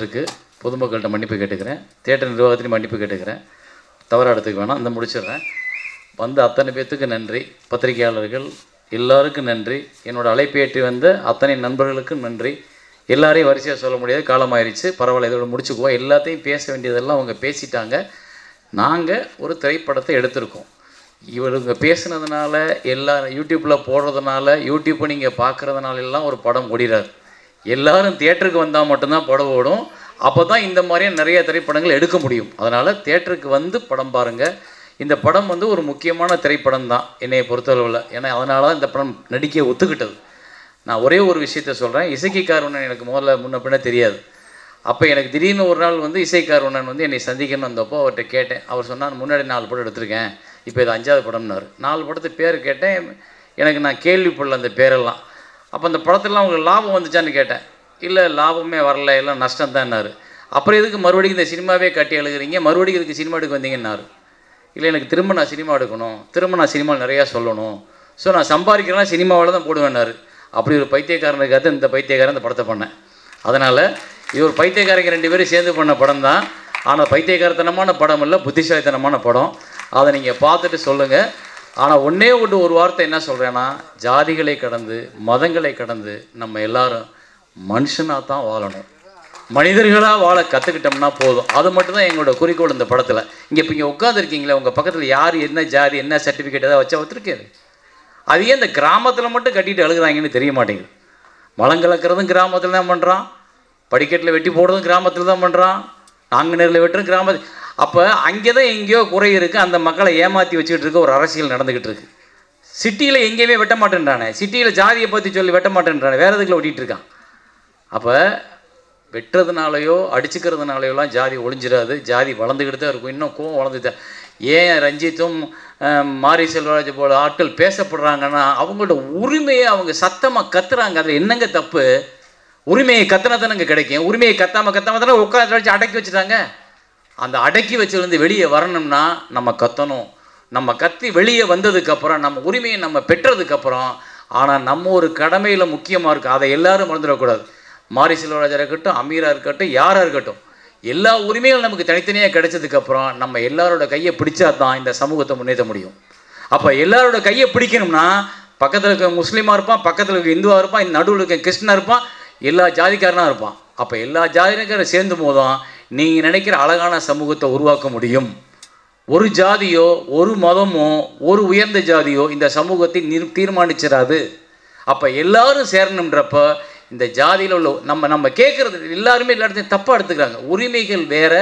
இருக்கு பொதுமக்கள்கிட்ட மன்னிப்பு கேட்டுக்கிறேன் தியேட்டர் நிர்வாகத்திலையும் மன்னிப்பு கேட்டுக்கிறேன் தவறாக எடுத்துக்க வேணாம் இந்த முடிச்சிடுறேன் வந்த அத்தனை பேர்த்துக்கு நன்றி பத்திரிகையாளர்கள் எல்லாருக்கும் நன்றி என்னோட அழைப்பு ஏற்றி வந்த அத்தனை நண்பர்களுக்கும் நன்றி எல்லாரையும் வரிசையாக சொல்ல முடியாது காலமாயிருச்சு பரவாயில்ல இதோட முடிச்சுக்குவோம் எல்லாத்தையும் பேச வேண்டியதெல்லாம் அவங்க பேசிட்டாங்க நாங்கள் ஒரு திரைப்படத்தை எடுத்திருக்கோம் இவருங்க பேசுனதுனால எல்லா யூடியூப்பில் போடுறதுனால யூடியூப்பை நீங்கள் பார்க்குறதுனால எல்லாம் ஒரு படம் ஓடிறாரு எல்லாரும் தியேட்டருக்கு வந்தால் மட்டும்தான் படம் ஓடும் அப்போ தான் இந்த மாதிரியான நிறைய திரைப்படங்கள் எடுக்க முடியும் அதனால் தியேட்டருக்கு வந்து படம் பாருங்கள் இந்த படம் வந்து ஒரு முக்கியமான திரைப்படம் தான் என்னையை பொறுத்தளவில் ஏன்னா அதனால தான் இந்த படம் நடிக்க ஒத்துக்கிட்டது நான் ஒரே ஒரு விஷயத்த சொல்கிறேன் இசைக்காரவண்ணன் எனக்கு முதல்ல முன்ன பின்ன தெரியாது அப்போ எனக்கு திடீர்னு ஒரு நாள் வந்து இசைக்காரவண்ணன் வந்து என்னை சந்திக்கணும் வந்தப்போ அவர்கிட்ட கேட்டேன் அவர் சொன்னார் முன்னாடி நாலு படம் எடுத்திருக்கேன் இப்போ இது அஞ்சாவது படம்னாரு நாலு படத்து பேர் கேட்டேன் எனக்கு நான் கேள்விப்படல அந்த பேரெல்லாம் அப்போ அந்த படத்துலலாம் உங்களுக்கு லாபம் வந்துச்சான்னு கேட்டேன் இல்லை லாபமே வரல எல்லாம் நஷ்டம் தான்னாரு அப்புறம் எதுக்கு மறுபடியும் இந்த சினிமாவே கட்டி எழுதுறீங்க மறுபடியும் இதுக்கு சினிமா எடுக்க வந்தீங்கன்னாரு இல்லை எனக்கு திரும்ப நான் சினிமா எடுக்கணும் திரும்ப நான் சினிமாவில் நிறையா சொல்லணும் ஸோ நான் சம்பாதிக்கிறேன்னா சினிமாவில் தான் போடுவேன்னாரு அப்படி ஒரு பைத்தியக்காரனுக்காக இந்த பைத்தியக்காரன் இந்த படத்தை பண்ணேன் அதனால் இது ஒரு பைத்தியக்காரங்க ரெண்டு பேரும் சேர்ந்து பண்ண படம் தான் ஆனால் பைத்தியக்காரத்தனமான படம் இல்லை புத்திசாலித்தனமான படம் அதை நீங்கள் பார்த்துட்டு சொல்லுங்கள் ஆனால் ஒன்றே ஒன்று ஒரு வார்த்தை என்ன சொல்கிறேன்னா ஜாதிகளை கடந்து மதங்களை கடந்து நம்ம எல்லாரும் மனுஷனாக தான் வாழணும் மனிதர்களாக வாழ கற்றுக்கிட்டோம்னா போதும் அது மட்டும்தான் எங்களோட குறிக்கோள் இந்த படத்தில் இங்கே இப்போ இங்கே உட்காந்துருக்கீங்களே உங்கள் பக்கத்தில் யார் என்ன ஜாதி என்ன சர்டிஃபிகேட் ஏதாவது வச்சா வச்சுருக்காரு அது ஏன் இந்த கிராமத்தில் மட்டும் கட்டிட்டு அழுகுறாங்கன்னு தெரிய மாட்டேங்குது மலம் கலக்கிறதும் கிராமத்தில் தான் பண்ணுறான் படிக்கட்டில் வெட்டி போடுறதும் கிராமத்தில் தான் பண்ணுறான் நாங்குநேரில் வெட்டுறதும் கிராமத்து அப்போ அங்கே தான் எங்கேயோ குறை இருக்குது அந்த மக்களை ஏமாற்றி வச்சுக்கிட்டு இருக்க ஒரு அரசியல் நடந்துக்கிட்டு இருக்கு சிட்டியில் எங்கேயுமே வெட்ட மாட்டேன்றானே சிட்டியில் ஜாதியை பற்றி சொல்லி வெட்ட மாட்டேன்றானே வேறு எதுக்குள்ள ஓட்டிகிட்டு இருக்கான் அப்போ வெட்டுறதுனாலையோ அடிச்சுக்கிறதுனாலையோலாம் ஜாதி ஒளிஞ்சிடாது ஜாதி வளர்ந்துக்கிட்டு தான் இருக்கும் இன்னும் கோவம் வளர்ந்துட்டு ஏன் ரஞ்சித்தும் அஹ், மாரி செல்வராஜ் போல ஆட்கள் பேசப்படுறாங்கன்னா அவங்களோட உரிமையை அவங்க சத்தமாக கத்துறாங்க அதில் என்னங்க தப்பு உரிமையை கத்தினா தானங்க கிடைக்கும் உரிமையை கத்தாமல் கத்தாம தானே உட்காந்து வச்சு அடக்கி வச்சுட்டாங்க அந்த அடக்கி வச்சிருந்து வெளியே வரணும்னா நம்ம கத்தணும் நம்ம கத்தி வெளியே வந்ததுக்கப்புறம் நம்ம உரிமையை நம்ம பெற்றதுக்கப்புறம் ஆனால் நம்ம ஒரு கடமையில் முக்கியமாக இருக்குது அதை எல்லாரும் மறந்துடக்கூடாது மாரி செல்வராஜா இருக்கட்டும் அமீரா இருக்கட்டும் யாராக இருக்கட்டும் எல்லா உரிமைகளும் நமக்கு தனித்தனியாக கிடைச்சதுக்கப்புறம் நம்ம எல்லாரோட கையை பிடிச்சா தான் இந்த சமூகத்தை முன்னேற்ற முடியும் அப்போ எல்லாரோட கையை பிடிக்கணும்னா பக்கத்தில் இருக்க முஸ்லீமாக இருப்பான் பக்கத்தில் இருக்க இந்துவாக இருப்பான் இந்த நடுவில் இருக்க கிருஷ்ணனாக இருப்பான் எல்லா ஜாதிக்காரனாக இருப்பான் அப்போ எல்லா ஜாதிக்காரும் சேர்ந்து போதும் நீங்கள் நினைக்கிற அழகான சமூகத்தை உருவாக்க முடியும் ஒரு ஜாதியோ ஒரு மதமோ ஒரு உயர்ந்த ஜாதியோ இந்த சமூகத்தை நிர் தீர்மானிச்சிடாது அப்போ எல்லாரும் சேரணுன்றப்ப இந்த ஜாதியில் உள்ள நம்ம நம்ம கேட்குறது எல்லாருமே எல்லா இடத்தையும் தப்பாக எடுத்துக்கிறாங்க உரிமைகள் வேற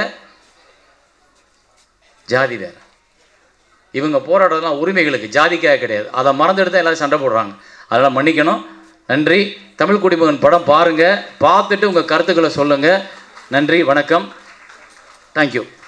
ஜாதி வேற இவங்க போராடுறதுலாம் உரிமைகளுக்கு ஜாதிக்காக கிடையாது அதை மறந்துட்டு தான் எல்லாரும் சண்டை போடுறாங்க அதெல்லாம் மன்னிக்கணும் நன்றி தமிழ் குடிமகன் படம் பாருங்கள் பார்த்துட்டு உங்கள் கருத்துக்களை சொல்லுங்கள் நன்றி வணக்கம் தேங்க்யூ